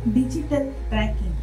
digital tracking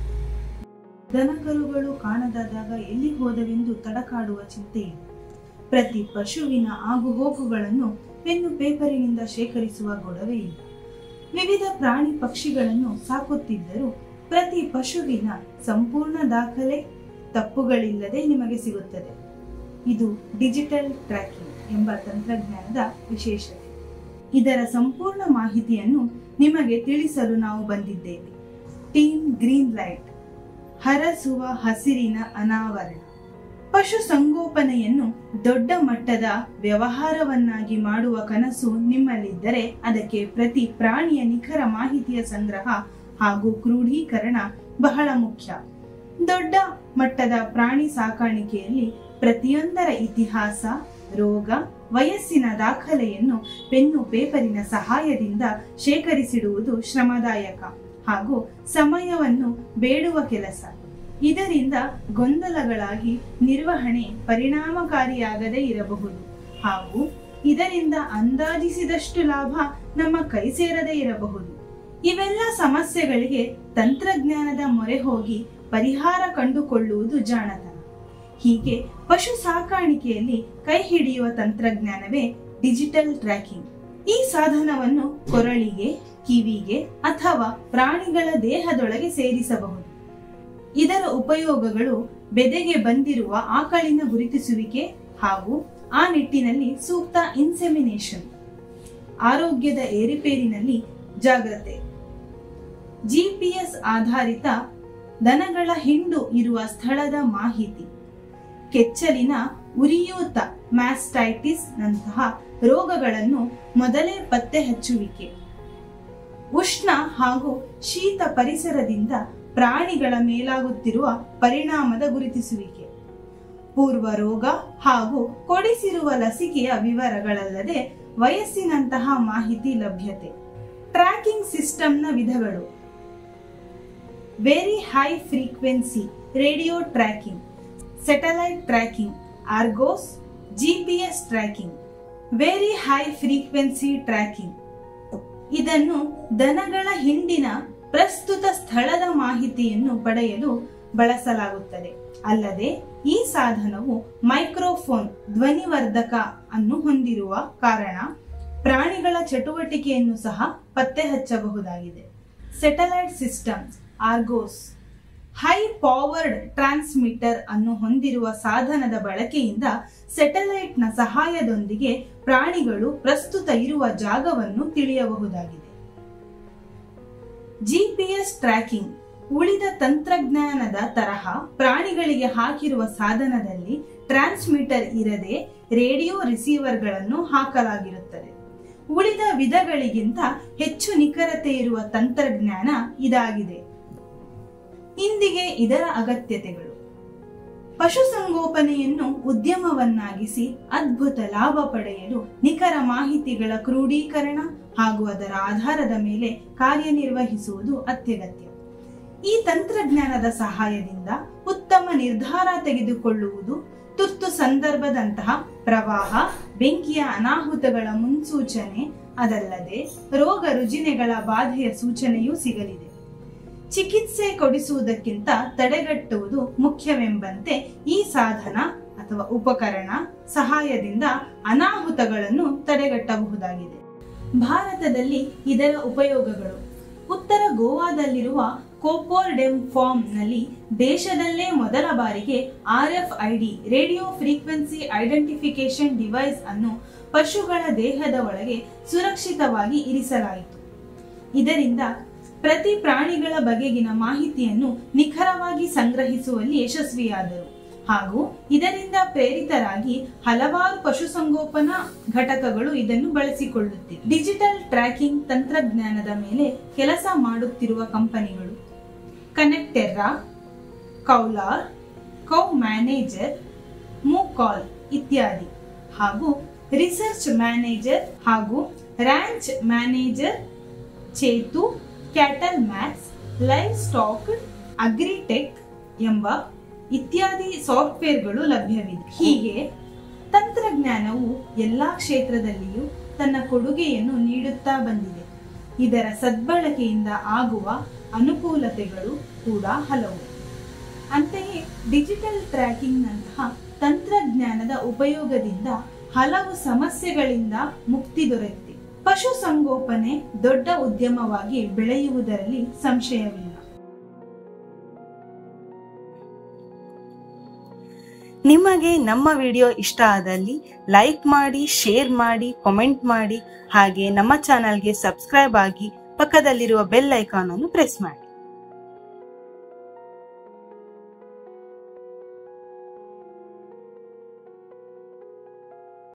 ದನಕರುಗಳು ಕಾಣದಾದಾಗ ಎಲ್ಲಿ ಹೋದವೆಂದು ತಡಕಾಡುವ ಚಿಂತೆ ಇದೆ ಪ್ರತಿ ಪಶುವಿನ ಆಗುಹೋಗುಗಳನ್ನು ಪೆನ್ನು ಪೇಪರಿನಿಂದ ಶೇಖರಿಸುವ ಗೊಡವೆ ಇಲ್ಲ ವಿವಿಧ ಪ್ರಾಣಿ ಪಕ್ಷಿಗಳನ್ನು ಸಾಕುತ್ತಿದ್ದರೂ ಪ್ರತಿ ಪಶುವಿನ ಸಂಪೂರ್ಣ ದಾಖಲೆ ತಪ್ಪುಗಳಿಲ್ಲದೆ ನಿಮಗೆ ಸಿಗುತ್ತದೆ ಇದು ಡಿಜಿಟಲ್ ಟ್ರ್ಯಾಕಿಂಗ್ ಎಂಬ ತಂತ್ರಜ್ಞಾನದ ವಿಶೇಷತೆ ಇದರ ಸಂಪೂರ್ಣ ಮಾಹಿತಿಯನ್ನು ನಿಮಗೆ ತಿಳಿಸಲು ನಾವು ಬಂದಿದ್ದೇವೆ ಟೀಮ್ ಗ್ರೀನ್ ಲೈಟ್ ಹರಸುವ ಹಸಿರಿನ ಅನಾವರಣ ಪಶು ಸಂಗೋಪನೆಯನ್ನು ದೊಡ್ಡ ಮಟ್ಟದ ವ್ಯವಹಾರವನ್ನಾಗಿ ಮಾಡುವ ಕನಸು ನಿಮ್ಮಲ್ಲಿದ್ದರೆ ಅದಕ್ಕೆ ಪ್ರತಿ ಪ್ರಾಣಿಯ ನಿಖರ ಮಾಹಿತಿಯ ಸಂಗ್ರಹ ಹಾಗೂ ಕ್ರೋಢೀಕರಣ ಬಹಳ ಮುಖ್ಯ ದೊಡ್ಡ ಮಟ್ಟದ ಪ್ರಾಣಿ ಸಾಕಾಣಿಕೆಯಲ್ಲಿ ಪ್ರತಿಯೊಂದರ ಇತಿಹಾಸ ರೋಗ ವಯಸ್ಸಿನ ದಾಖಲೆಯನ್ನು ಪೆನ್ನು ಪೇಪರಿನ ಸಹಾಯದಿಂದ ಶೇಖರಿಸಿಡುವುದು ಶ್ರಮದಾಯಕ ಹಾಗೂ ಸಮಯವನ್ನು ಬೇಡುವ ಕೆಲಸ ಇದರಿಂದ ಗೊಂದಲಗಳಾಗಿ ನಿರ್ವಹಣೆ ಪರಿಣಾಮಕಾರಿಯಾಗದೇ ಇರಬಹುದು ಹಾಗೂ ಇದರಿಂದ ಅಂದಾಜಿಸಿದಷ್ಟು ಲಾಭ ನಮ್ಮ ಕೈ ಸೇರದೇ ಇರಬಹುದು ಇವೆಲ್ಲ ಸಮಸ್ಯೆಗಳಿಗೆ ತಂತ್ರಜ್ಞಾನದ ಮೊರೆ ಹೋಗಿ ಪರಿಹಾರ ಕಂಡುಕೊಳ್ಳುವುದು ಜಾಣತನ ಹೀಗೆ ಪಶು ಸಾಕಾಣಿಕೆಯಲ್ಲಿ ಕೈ ಹಿಡಿಯುವ ತಂತ್ರಜ್ಞಾನವೇ ಡಿಜಿಟಲ್ ಟ್ರ್ಯಾಕಿಂಗ್ ಈ ಸಾಧನವನ್ನು ಕೊರಳಿಗೆ ಕಿವಿಗೆ ಅಥವಾ ಪ್ರಾಣಿಗಳ ದೇಹದೊಳಗೆ ಸೇರಿಸಬಹುದು ಇದರ ಉಪಯೋಗಗಳು ಬೆದೆಗೆ ಬಂದಿರುವ ಆಕಳಿನ ಗುರುತಿಸುವಿಕೆ ಹಾಗೂ ಆ ನಿಟ್ಟಿನಲ್ಲಿ ಸೂಕ್ತ ಇನ್ಸೆಮಿನೇಷನ್ ಆರೋಗ್ಯದ ಏರಿಪೇರಿನಲ್ಲಿ ಜಾಗ್ರತೆ ಜಿಪಿಎಸ್ ಆಧಾರಿತ ದನಗಳ ಹಿಂಡು ಇರುವ ಸ್ಥಳದ ಮಾಹಿತಿ ಕೆಚ್ಚಲಿನ ಉರಿಯೂತ ಮ್ಯಾಸ್ಟೈಟಿಸ್ ನಂತಹ ರೋಗಗಳನ್ನು ಮೊದಲೇ ಪತ್ತೆ ಹಚ್ಚುವಿಕೆ ಉಷ್ಣ ಹಾಗೂ ಶೀತ ಪರಿಸರದಿಂದ ಪ್ರಾಣಿಗಳ ಮೇಲಾಗುತ್ತಿರುವ ಪರಿಣಾಮದ ಗುರುತಿಸುವಿಕೆ ಪೂರ್ವ ರೋಗ ಹಾಗೂ ಕೊಡಿಸಿರುವ ಲಸಿಕೆಯ ವಿವರಗಳಲ್ಲದೆ ವಯಸ್ಸಿನಂತಹ ಮಾಹಿತಿ ಲಭ್ಯತೆ ಟ್ರ್ಯಾಕಿಂಗ್ ಸಿಸ್ಟಮ್ನ ವಿಧಗಳು very high frequency radio tracking satellite tracking Argos GPS tracking very high frequency tracking ಇದನ್ನು ದನಗಳ ಹಿಂಡಿನ ಪ್ರಸ್ತುತ ಸ್ಥಳದ ಮಾಹಿತಿಯನ್ನು ಪಡೆಯಲು ಬಳಸಲಾಗುತ್ತದೆ ಅಲ್ಲದೆ ಈ ಸಾಧನವು ಮೈಕ್ರೋಫೋನ್ ಧ್ವನಿವರ್ಧಕ ಅನ್ನು ಹೊಂದಿರುವ ಕಾರಣ ಪ್ರಾಣಿಗಳ ಚಟುವಟಿಕೆಯನ್ನು ಸಹ ಪತ್ತೆ ಹಚ್ಚಬಹುದಾಗಿದೆ satellite systems Argos high powered transmitter ಅನ್ನು ಹೊಂದಿರುವ ಸಾಧನದ ಬಳಕೆಯಿಂದ ಸೆಟಲೈಟ್ನ ಸಹಾಯದೊಂದಿಗೆ ಪ್ರಾಣಿಗಳು ಪ್ರಸ್ತುತ ಇರುವ ಜಾಗವನ್ನು ತಿಳಿಯಬಹುದಾಗಿದೆ ಜಿಪಿಎಸ್ ಟ್ರ್ಯಾಕಿಂಗ್ ಉಳಿದ ತಂತ್ರಜ್ಞಾನದ ತರಹ ಪ್ರಾಣಿಗಳಿಗೆ ಹಾಕಿರುವ ಸಾಧನದಲ್ಲಿ ಟ್ರಾನ್ಸ್ಮಿಟರ್ ಇರದೆ ರೇಡಿಯೋ ರಿಸೀವರ್ಗಳನ್ನು ಹಾಕಲಾಗಿರುತ್ತದೆ ಉಳಿದ ವಿಧಗಳಿಗಿಂತ ಹೆಚ್ಚು ನಿಖರತೆ ಇರುವ ತಂತ್ರಜ್ಞಾನ ಇದಾಗಿದೆ ಇಂದಿಗೆ ಇದರ ಅಗತ್ಯತೆಗಳು ಪಶುಸಂಗೋಪನೆಯನ್ನು ಉದ್ಯಮವನ್ನಾಗಿಸಿ ಅದ್ಭುತ ಲಾಭ ಪಡೆಯಲು ನಿಖರ ಮಾಹಿತಿಗಳ ಕ್ರೋಢೀಕರಣ ಹಾಗೂ ಅದರ ಆಧಾರದ ಮೇಲೆ ಕಾರ್ಯನಿರ್ವಹಿಸುವುದು ಅತ್ಯಗತ್ಯ ಈ ತಂತ್ರಜ್ಞಾನದ ಸಹಾಯದಿಂದ ಉತ್ತಮ ನಿರ್ಧಾರ ತೆಗೆದುಕೊಳ್ಳುವುದು ತುರ್ತು ಸಂದರ್ಭದಂತಹ ಪ್ರವಾಹ ಬೆಂಕಿಯ ಅನಾಹುತಗಳ ಮುನ್ಸೂಚನೆ ಅದಲ್ಲದೆ ರೋಗ ರುಜಿನಗಳ ಬಾಧೆಯ ಸೂಚನೆಯೂ ಸಿಗಲಿದೆ ಚಿಕಿತ್ಸೆ ಕೊಡಿಸುವುದಕ್ಕಿಂತ ತಡೆಗಟ್ಟುವುದು ಮುಖ್ಯವೆಂಬಂತೆ ಈ ಸಾಧನ ಅಥವಾ ಉಪಕರಣ ಸಹಾಯದಿಂದ ಅನಾಹುತಗಳನ್ನು ತಡೆಗಟ್ಟಬಹುದಾಗಿದೆ ಭಾರತದಲ್ಲಿ ಇದರ ಉಪಯೋಗಗಳು ಉತ್ತರ ಗೋವಾದಲ್ಲಿರುವ ಕೋಪೋರ್ಡೆಮ್ ಫಾರ್ಮ್ ನಲ್ಲಿ ದೇಶದಲ್ಲೇ ಮೊದಲ ಬಾರಿಗೆ R F ID radio frequency identification device ಅನ್ನು ಪಶುಗಳ ದೇಹದ ಒಳಗೆ ಸುರಕ್ಷಿತವಾಗಿ ಇರಿಸಲಾಯಿತು ಇದರಿಂದ ಪ್ರತಿ ಪ್ರಾಣಿಗಳ ಬಗೆಗಿನ ಮಾಹಿತಿಯನ್ನು ನಿಖರವಾಗಿ ಸಂಗ್ರಹಿಸುವಲ್ಲಿ ಯಶಸ್ವಿಯಾದರು ಹಾಗೂ ಇದರಿಂದ ಪ್ರೇರಿತರಾಗಿ ಹಲವಾರು ಪಶುಸಂಗೋಪನಾ ಘಟಕಗಳು ಇದನ್ನು ಬಳಸಿಕೊಳ್ಳುತ್ತಿವೆ ಡಿಜಿಟಲ್ ಟ್ರ್ಯಾಕಿಂಗ್ ತಂತ್ರಜ್ಞಾನದ ಮೇಲೆ ಕೆಲಸ ಮಾಡುತ್ತಿರುವ ಕಂಪನಿಗಳು ಕನೆಕ್ಟೆರ್ರಾ ಕೌಲಾರ್ ಕೌ ಮ್ಯಾನೇಜರ್ ಮೂಕಾಲ್ ಇತ್ಯಾದಿ ಹಾಗೂ ರಿಸರ್ಚ್ ಮ್ಯಾನೇಜರ್ ಹಾಗೂ ರ್ಯಾಂಚ್ ಮ್ಯಾನೇಜರ್ ಚೇತು cattle max livestock agritech ಎಂಬ ಇತ್ಯಾದಿ ಸಾಫ್ಟ್ವೇರ್ಗಳು ಲಭ್ಯವಿದೆ ಹೀಗೆ ತಂತ್ರಜ್ಞಾನವು ಎಲ್ಲಾ ಕ್ಷೇತ್ರದಲ್ಲಿಯೂ ತನ್ನ ಕೊಡುಗೆಯನ್ನು ನೀಡುತ್ತಾ ಬಂದಿದೆ ಇದರ ಸದ್ಬಳಕೆಯಿಂದ ಆಗುವ ಅನುಕೂಲತೆಗಳು ಕೂಡ ಹಲವು ಅಂತೆಯೇ ಡಿಜಿಟಲ್ ಟ್ರ್ಯಾಕಿಂಗ್ನಂತಹ ತಂತ್ರಜ್ಞಾನದ ಉಪಯೋಗದಿಂದ ಹಲವು ಸಮಸ್ಯೆಗಳಿಂದ ಮುಕ್ತಿ ದೊರೆತಿದೆ ಪಶುಸಂಗೋಪನೆ ದೊಡ್ಡ ಉದ್ಯಮವಾಗಿ ಬೆಳೆಯುವುದರಲ್ಲಿ ಸಂಶಯವಿಲ್ಲ ನಿಮಗೆ ನಮ್ಮ ವಿಡಿಯೋ ಇಷ್ಟ ಆದಲ್ಲಿ ಲೈಕ್ ಮಾಡಿ ಶೇರ್ ಮಾಡಿ ಕಾಮೆಂಟ್ ಮಾಡಿ ಹಾಗೆ ನಮ್ಮ ಚಾನಲ್ಗೆ ಸಬ್ಸ್ಕ್ರೈಬ್ ಆಗಿ ಪಕ್ಕದಲ್ಲಿರುವ ಬೆಲ್ ಐಕಾನ್ ಅನ್ನು ಪ್ರೆಸ್ ಮಾಡಿ